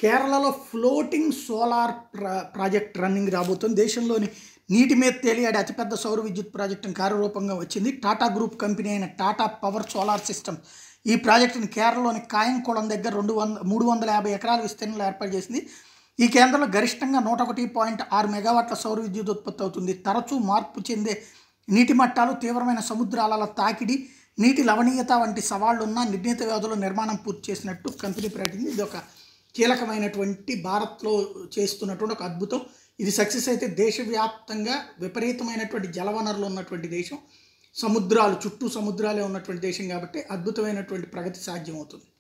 కేరళలో floating solar ప్రా project running రాబోతుంది దేశంలోని నీటి మీద తేలియాడే అతిపెద్ద సౌర విద్యుత్ ప్రాజెక్టును కార్యరూపంగా వచ్చింది టాటా గ్రూప్ కంపెనీ అయిన టాటా పవర్ సోలార్ సిస్టమ్ ఈ ప్రాజెక్టును కేరళలోని కాయంకుళం దగ్గర రెండు వంద మూడు వందల యాభై ఎకరాల విస్తీర్ణంలో ఏర్పాటు చేసింది ఈ కేంద్రంలో గరిష్టంగా నూట ఒకటి పాయింట్ ఆరు మెగావాట్ల సౌర విద్యుత్ ఉత్పత్తి అవుతుంది తరచూ మార్పు చెందే నీటి మట్టాలు తీవ్రమైన సముద్రాల తాకిడి నీటి లవణీయత వంటి సవాళ్లున్న నిర్ణీత వ్యవధిలో నిర్మాణం పూర్తి చేసినట్టు కంపెనీ ప్రకటించింది ఇది ఒక కీలకమైనటువంటి భారత్లో చేస్తున్నటువంటి ఒక అద్భుతం ఇది సక్సెస్ అయితే దేశవ్యాప్తంగా విపరీతమైనటువంటి జలవనరులు ఉన్నటువంటి దేశం సముద్రాలు చుట్టూ సముద్రాలే ఉన్నటువంటి దేశం కాబట్టి అద్భుతమైనటువంటి ప్రగతి సాధ్యమవుతుంది